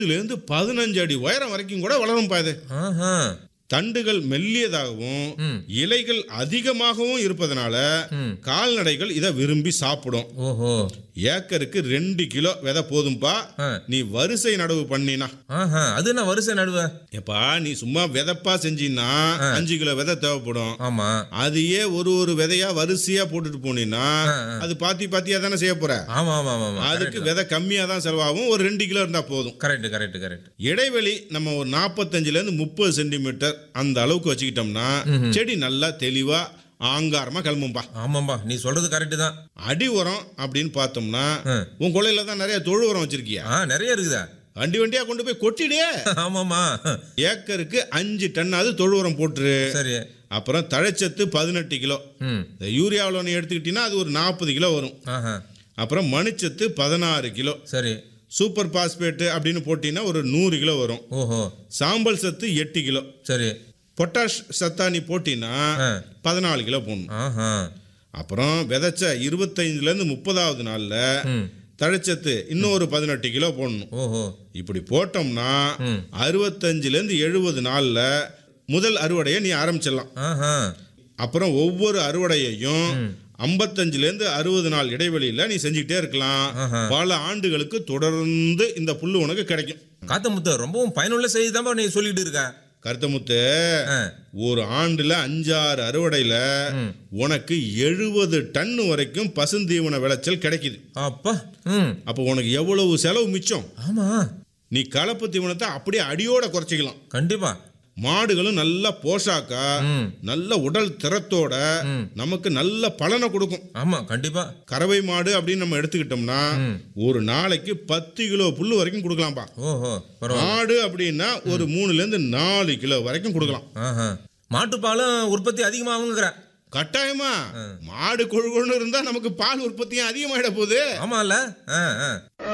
இருந்து பதினஞ்சு அடி உயரம் வரைக்கும் கூட வளரும் இது ஆஹா தண்டுகள் மெல்லியதாகவும் ம். இலைகள் அதிகமாகவும் இருப்பதனால ம். கால்நடைகள் இதை விரும்பி சாப்பிடும் ஓஹோ ஏக்கருக்கு ரெண்டு கிலோ விதை போதும்பா ஆ. நீ வரிசை நடவு பண்ணினா ஆஹா அது என்ன வரிசை நடுவ எப்பா நீ சும்மா விதைப்பா செஞ்சீன்னா அஞ்சு கிலோ விதை தேவைப்படும் ஆமா அதையே ஒரு ஒரு விதையா வரிசையா போட்டுட்டு போனீன்னா ஆ, ஆ. அது பாத்தி பாத்தியா தானே செய்ய போற ஆமா ஆமா ஆமா ஆமா அதுக்கு விதை கம்மியா தான் செலவாகும் ஒரு ரெண்டு கிலோ இருந்தா போதும் கரெக்ட் கரெக்ட் கரெக்ட் இடைவெளி நம்ம ஒரு நாற்பத்தஞ்சுல இருந்து முப்பது சென்டிமீட்டர் அந்த அளவுக்கு வச்சுக்கிட்டோம்னா செடி நல்லா தெளிவா ஆங்காரமா கிளம்பும்பா ஆமாம்பா நீ சொல்றது கரெக்ட் தான் அடி உரம் அப்படின்னு பார்த்தோம்னா ஆ. உன் கொள்ளையில தான் நிறைய தொழு உரம் வச்சிருக்கியா ஆ நிறைய இருக்குதா வண்டி வண்டியா கொண்டு போய் கொட்டிடு ஆமாமா ஏக்கருக்கு அஞ்சு டன்னாவது தொழு உரம் போட்டுரு சரி அப்புறம் தழைச்சத்து பதினெட்டு கிலோ ம் இந்த யூரியாவில் நீ எடுத்துக்கிட்டீங்கன்னா அது ஒரு நாற்பது கிலோ வரும் ஆஹா அப்புறம் மணிச்சத்து பதினாறு கிலோ சரி சூப்பர் பாஸ்பேட்டு அப்படின்னு போட்டிங்கன்னா ஒரு நூறு கிலோ வரும் ஓஹோ சாம்பல் சத்து எட்டு கிலோ சரி பொட்டாஷ் சத்தா நீ போட்டின்னா ஆ. பதினாலு கிலோ போடணும் ஆஹா அப்புறம் விதைச்ச இருபத்தைந்துலேருந்து முப்பதாவது நாளில் ம் தழைச்சத்து இன்னும் ஒரு பதினெட்டு கிலோ போடணும் ஓஹோ இப்படி போட்டோம்னா ம். அறுபத்தஞ்சிலேருந்து எழுபது நாளில் முதல் அறுவடையை நீ ஆரம்பிச்சிடலாம் ஆஹா அப்புறம் ஒவ்வொரு அறுவடையையும் ஐம்பத்தஞ்சுலேருந்து அறுபது நாள் இடைவெளியில் நீ செஞ்சுக்கிட்டே இருக்கலாம் ஆஹா. பல ஆண்டுகளுக்கு தொடர்ந்து இந்த புல்லு உனக்கு கிடைக்கும் காத்த முத்த ரொம்பவும் பயனுள்ள செய்தி தான் நீ சொல்லிட்டு இருக்க கருத்தமுத்து ஆ. ஒரு ஆண்டுல அஞ்சாறு அறுவடையில ம். உனக்கு எழுபது டன் வரைக்கும் பசுந்தீவன விளைச்சல் கிடைக்குது அப்பா ம் அப்போ உனக்கு எவ்வளவு செலவு மிச்சம் ஆமா நீ கலப்பு தீவனத்தை அப்படியே அடியோட குறைச்சிக்கலாம் கண்டிப்பா மாடுகளும் நல்ல போஷாக்கா ம் நல்ல உடல் திறத்தோட ம். நமக்கு நல்ல பலனை கொடுக்கும் ஆமா கண்டிப்பா கறவை மாடு அப்படின்னு நம்ம எடுத்துக்கிட்டோம்னா ம். ஒரு நாளைக்கு பத்து கிலோ புல்லு வரைக்கும் கொடுக்கலாம்ப்பா ஓஹோ பரவாயில்ல மாடு அப்படின்னா ஒரு மூணுல இருந்து நாலு கிலோ வரைக்கும் கொடுக்கலாம் ஆஹா மாட்டுப்பாலும் உற்பத்தி அதிகமாகுங்கிற கட்டாயமா மாடு கொழுகொழுன்னு இருந்தா நமக்கு பால் உற்பத்தியும் அதிகமாயிட போகுது ஆமால ஆ ஆ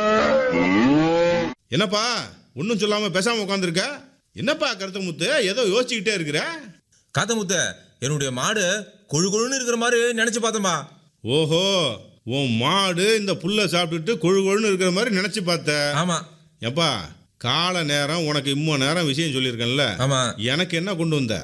என்னப்பா ஒன்றும் சொல்லாம பேசாம உட்காந்துருக்க என்னப்பா கருத்த முத்து ஏதோ யோசிச்சுக்கிட்டே இருக்கிற காத்த முத்த என்னுடைய மாடு கொழு கொழுன்னு இருக்கிற மாதிரி நினைச்சு பார்த்தேன்பா ஓஹோ உன் மாடு இந்த புல்லை சாப்பிட்டுட்டு கொழு கொழுன்னு இருக்கிற மாதிரி நினைச்சு பார்த்த ஆமா ஏப்பா கால நேரம் உனக்கு இம்மோ நேரம் விஷயம் சொல்லியிருக்கேன்ல ஆமா எனக்கு என்ன கொண்டு வந்த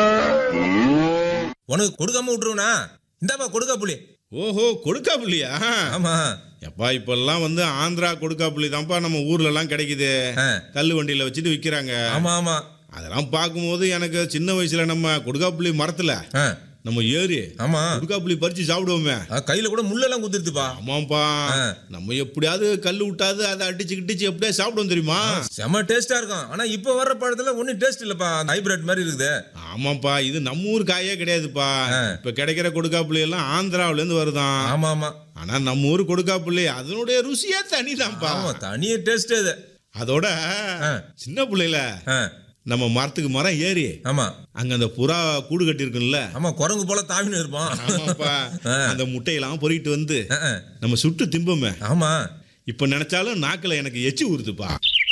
உனக்கு கொடுக்காம விட்டுருவனா இந்தாப்பா கொடுக்கா புலி ஓஹோ கொடுக்கா புள்ளியா ஆமா எப்பா இப்பெல்லாம் வந்து ஆந்திரா கொடுக்கா புள்ளி தான்ப்பா நம்ம ஊர்ல எல்லாம் கிடைக்குது ஆ. கல்லு வண்டியில வச்சுட்டு விற்கிறாங்க ஆமா ஆமா அதெல்லாம் பார்க்கும்போது எனக்கு சின்ன வயசுல நம்ம கொடுக்காப்புளி மரத்துல ஆ, நம்ம ஏறி ஆமா கொடுக்காப்புளி பறிச்சு சாப்பிடுவோமே ஆ, கையில கூட முள்ளெல்லாம் குத்திருத்துப்பா ஆமாப்பா ஆ. நம்ம எப்படியாவது கல் விட்டாது அதை அடிச்சு கிட்டிச்சு எப்படியா சாப்பிடுவோம் தெரியுமா செம டேஸ்டா இருக்கும் ஆனா இப்ப வர்ற பழத்துல ஒன்னும் டேஸ்ட் இல்லப்பா அந்த ஹைபிரிட் மாதிரி இருக்குது ஆமாப்பா இது நம்ம ஊர் காயே கிடையாதுப்பா ஆ. இப்ப கிடைக்கிற கொடுக்காப்புளி எல்லாம் ஆந்திராவுல இருந்து வருதான் ஆமா ஆமா ஆனா நம்ம ஊர் கொடுக்காப்புளி அதனுடைய ருசியே தனிதான்ப்பா ஆமா தனிய டேஸ்ட் அது அதோட ஆ. சின்ன பிள்ளையில ஆ, நம்ம மரத்துக்கு மரம் ஏறி ஆமா அங்க அந்த புறா கூடு கட்டி இருக்குல்ல ஆமா குரங்கு போல தாவின்னு இருப்போம் ஆமாப்பா ஆ. அந்த முட்டையெல்லாம் பொறிக்கிட்டு வந்து ஆ, ஆ. நம்ம சுட்டு திம்போமே ஆமா இப்ப நினைச்சாலும் நாக்குல எனக்கு எச்சி ஊறுதுப்பா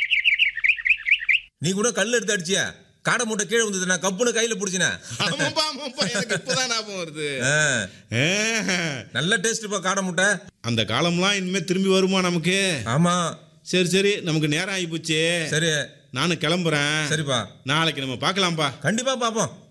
நீ கூட கல் எடுத்து அடிச்சியா காடை மூட்டை கீழே வந்தது நான் கப்புன்னு கையில பிடிச்சினேன் ஆமாப்பா ஆமாப்பா எனக்கு இப்பதான் ஞாபகம் வருது ஆ, ஆஹ். நல்ல டேஸ்ட்ப்பா காடை முட்டை அந்த காலம்லாம் இனிமே திரும்பி வருமா நமக்கு ஆமா சரி சரி நமக்கு நேரம் ஆகி போச்சு சரி நானும் கிளம்புறேன் சரிப்பா நாளைக்கு நம்ம பார்க்கலாம்ப்பா கண்டிப்பா பாப்போம்